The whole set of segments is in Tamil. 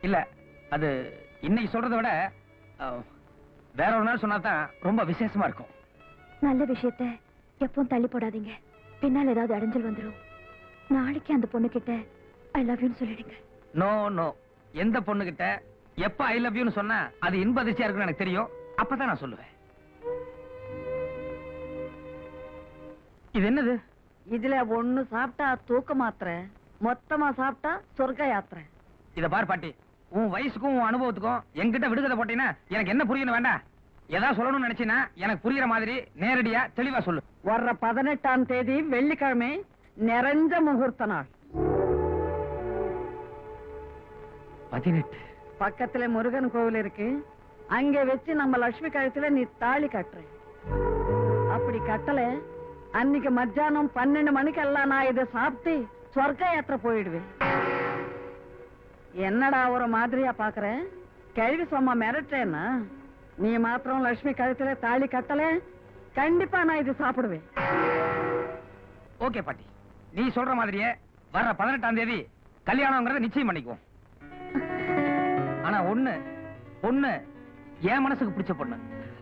இல்ல அது இன்னைக்கு சொல்றதை விட அஹ், வேற ஒரு நாள் சொன்னா தான் ரொம்ப விசேஷமா இருக்கும் நல்ல விஷயத்த எப்பவும் தள்ளி போடாதீங்க பின்னால் ஏதாவது அடைஞ்சல் வந்துரும் நாளைக்கு அந்த பொண்ணு கிட்ட ஐ லவ் யூன்னு சொல்லிடுங்க நோ நோ எந்த பொண்ணுகிட்ட எப்ப ஐ லவ் யூன்னு சொன்னா அது இன்ப அதிர்ச்சியா இருக்குன்னு எனக்கு தெரியும் அப்பதான் நான் சொல்லுவேன் இது என்னது இதுல ஒண்ணு சாப்பிட்டா தூக்க மாத்திரை மொத்தமா சாப்பிட்டா சொர்க்க யாத்திரை இத பார் பாட்டி உன் வயசுக்கும் உன் அனுபவத்துக்கும் என்கிட்ட விடுதலை போட்டீங்கன்னா எனக்கு என்ன புரியணும் வேண்டாம் ஏதாவது சொல்லணும்னு நினைச்சீன்னா எனக்கு புரியுற மாதிரி நேரடியா தெளிவா சொல்லு வர்ற பதினெட்டாம் தேதி வெள்ளிக்கிழமை நிறைஞ்ச முகூர்த்த நாள் பதினெட்டு பக்கத்துல முருகன் கோவில் இருக்கு அங்க வச்சு நம்ம லட்சுமி கழுத்துல நீ தாலி கட்டுற அப்படி கட்டல அன்னைக்கு மத்தியானம் பன்னெண்டு மணிக்கெல்லாம் நான் இதை சாப்பிட்டு சொர்க்க யாத்திரை போயிடுவேன் என்னடா ஒரு மாதிரியா பாக்குற கேள்வி சும்மா மிரட்டேன்னா நீ மாத்திரம் லட்சுமி கழுத்துல தாலி கட்டல கண்டிப்பா நான் இது சாப்பிடுவேன் ஓகே பாட்டி நீ சொல்ற மாதிரியே வர்ற பதினெட்டாம் தேதி கல்யாணங்கிறத நிச்சயம் பண்ணிக்குவோம் ஆனா ஒண்ணு பொண்ணு என் மனசுக்கு பிடிச்ச பொண்ணு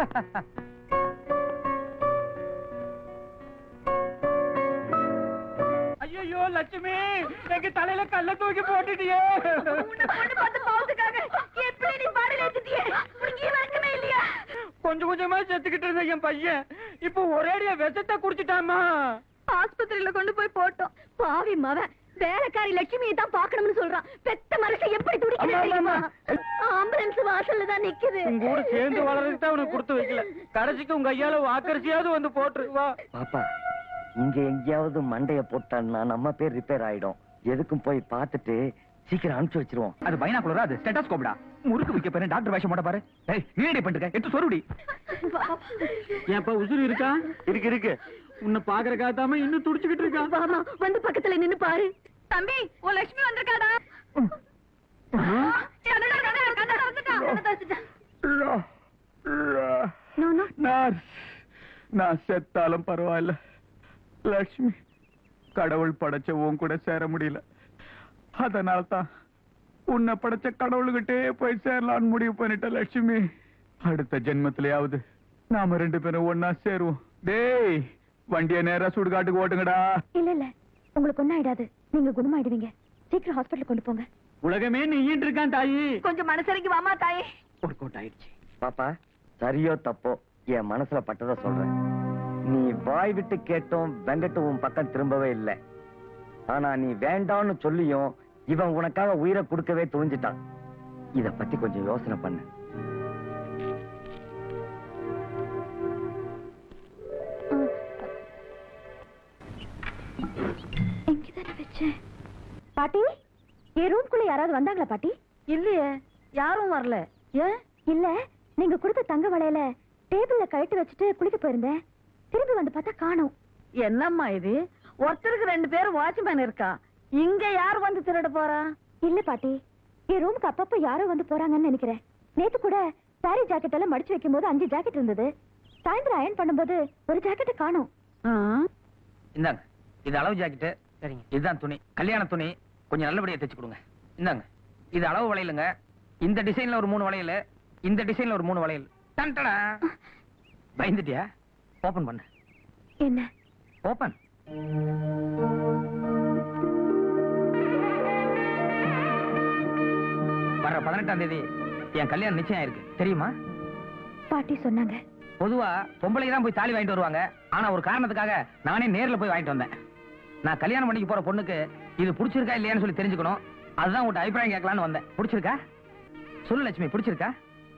ஐயோ லட்சுமி எங்க தலையில கல்ல தூக்கி போட்டுட்டியே கொஞ்சம் கொஞ்சமா செத்துக்கிட்டு இருந்த என் பையன் இப்போ ஒரேடியா விஷத்தை குடிச்சிட்டாமா ஆஸ்பத்திரியில கொண்டு போய் போட்டோம் பாவி மவன் வேலைக்காரி லட்சுமியை தான் பார்க்கணும்னு சொல்றான் பெத்த மனசை எப்படி துடிக்குது அம்மா, தெரியுமா அம்மா. ஆம்புலன்ஸ் வாசல்ல தான் நிக்குது உங்க கூட சேர்ந்து வளர்றதுக்கு தான் உனக்கு கொடுத்து வைக்கல கடைசிக்கு உங்க ஐயால வாக்கரிசியாவது வந்து போட்டுரு வா பாப்பா இங்க எங்கேயாவது மண்டைய போட்டான்னா நம்ம பேர் ரிப்பேர் ஆயிடும் எதுக்கும் போய் பார்த்துட்டு சீக்கிரம் அனுப்பிச்சு வச்சிருவோம் அது பைனாகுலரா அது ஸ்டெட்டாஸ்கோப்டா முறுக்கு வைக்க போறேன் டாக்டர் வேஷம் போட பாரு டேய் நீடி பண்ணிருக்க எட்டு சொருடி ஏன்ப்பா உசுறு இருக்கா இருக்கு இருக்கு உன்னை பாக்குறக்காத்தாம இன்னும் துடிச்சுக்கிட்டு இருக்கா வாமா வந்து பக்கத்துல நின்னு பாரு தம்பி உன் லட்சுமி வந்திருக்காடா நோ நோ நான் நான் செத்தாலும் பரவாயில்ல லக்ஷ்மி கடவுள் படைச்ச உன் கூட சேர முடியல அதனால தான் உன்னை படைச்ச கடவுள்கிட்டே போய் சேரலாம்னு முடிவு பண்ணிட்ட லட்சுமி அடுத்த ஜென்மத்திலேயாவது நாம ரெண்டு பேரும் ஒன்னா சேருவோம் டேய் வண்டிய நேரா சுடுகாட்டுக்கு ஓட்டுங்கடா இல்ல இல்ல உங்களுக்கு ஒண்ணும் ஆயிடாது நீங்க குணமாயிடுவீங்க சீக்கிரம் ஹாஸ்பிடல் கொண்டு போங்க உலகமே நீங்கிட்டு இருக்கான் தாயி கொஞ்சம் மனசரிக்கு வாமா தாயே ஒர்க் அவுட் ஆயிடுச்சு பாப்பா சரியோ தப்போ என் மனசுல பட்டதை சொல்றேன் நீ வாய் விட்டு கேட்டும் வெங்கட்டு உன் பக்கம் திரும்பவே இல்லை ஆனா நீ வேண்டாம்னு சொல்லியும் இவன் உனக்காக உயிரை கொடுக்கவே துணிஞ்சிட்டான் இத பத்தி கொஞ்சம் யோசனை பண்ணு எங்கதானே வச்சேன் பாட்டி என் ரூம்குள்ள யாராவது வந்தாங்களா பாட்டி இல்லையே யாரும் வரல ஏன் இல்ல நீங்க கொடுத்த தங்க வளையல டேபிள்ல கழட்டி வச்சுட்டு குளிக்க போயிருந்தேன் திரும்பி வந்து பார்த்தா காணோம் என்னம்மா இது ஒருத்தருக்கு ரெண்டு பேரும் வாட்ச்மேன் இருக்கா இங்க யார் வந்து திருட போறா இல்ல பாட்டி என் ரூமுக்கு அப்பப்ப யாரோ வந்து போறாங்கன்னு நினைக்கிறேன் நேத்து கூட சாரி ஜாக்கெட் எல்லாம் மடிச்சு வைக்கும் போது அஞ்சு ஜாக்கெட் இருந்தது சாயந்தரம் அயன் பண்ணும்போது ஒரு ஜாக்கெட்டை காணோம் ஆ? இந்தாங்க இது அளவு ஜாக்கெட்டு சரிங்க இதுதான் துணி கல்யாண துணி கொஞ்சம் நல்லபடியா தைச்சு கொடுங்க இந்தாங்க இது அளவு வளையலுங்க இந்த டிசைன்ல ஒரு மூணு வளையல் இந்த டிசைன்ல ஒரு மூணு வளையல் டன்டடா பயந்துட்டியா ஓபன் பண்ணு என்ன ஓபன் வர பதினெட்டாம் தேதி என் கல்யாணம் நிச்சயம் இருக்கு தெரியுமா பாட்டி சொன்னாங்க பொதுவா பொம்பளை தான் போய் தாலி வாங்கிட்டு வருவாங்க ஆனா ஒரு காரணத்துக்காக நானே நேர்ல போய் வாங்கிட்டு வந்தேன் நான் கல்யாணம் பண்ணிக்க போற பொண்ணுக்கு இது பிடிச்சிருக்கா இல்லையான்னு சொல்லி தெரிஞ்சுக்கணும் அதுதான் உங்கள்ட்ட அபிப்பிராயம் கேட்கலான்னு வந்தேன் பிடிச்சிருக்கா சொல்லு லட்சுமி பிடிச்சிருக்கா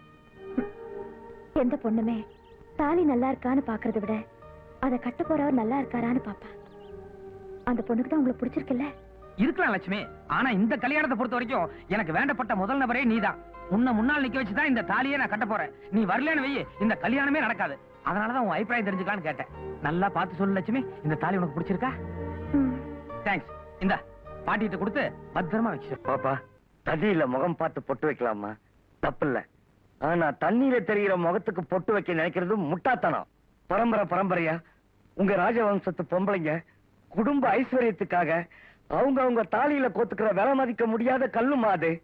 எந்த பொண்ணுமே தாலி நல்லா இருக்கான்னு பாக்குறதை விட அதை கட்ட போறவர் நல்லா இருக்காரான்னு பாப்பா அந்த பொண்ணுக்கு தான் உங்களுக்கு பிடிச்சிருக்குல்ல இருக்கலாம் லட்சுமி ஆனா இந்த கல்யாணத்தை பொறுத்த வரைக்கும் எனக்கு வேண்டப்பட்ட முதல் நபரே நீதான் உன்னை முன்னால் நிக்க வச்சுதான் இந்த தாலியே நான் கட்ட போறேன் நீ வரலன்னு வெயி இந்த கல்யாணமே நடக்காது அதனாலதான் உன் அபிப்பிராயம் தெரிஞ்சுக்கலான்னு கேட்டேன் நல்லா பார்த்து சொல்லு லட்சுமி இந்த தாலி உனக்கு பிடிச்சிருக்கா ம். தேங்க்ஸ் இந்த பாட்டிகிட்ட கொடுத்து பத்திரமா வச்சு பாப்பா தண்ணியில முகம் பார்த்து பொட்டு வைக்கலாமா தப்பில்ல ஆனா தண்ணியில தெரிகிற முகத்துக்கு பொட்டு வைக்க நினைக்கிறது முட்டாத்தனம் பரம்பரை பரம்பரையா உங்க ராஜவம்சத்து பொம்பளைங்க குடும்ப ஐஸ்வர்யத்துக்காக அவங்க அவங்க தாலியில கோத்துக்கிற விலை மதிக்க முடியாத கல்லுமா அது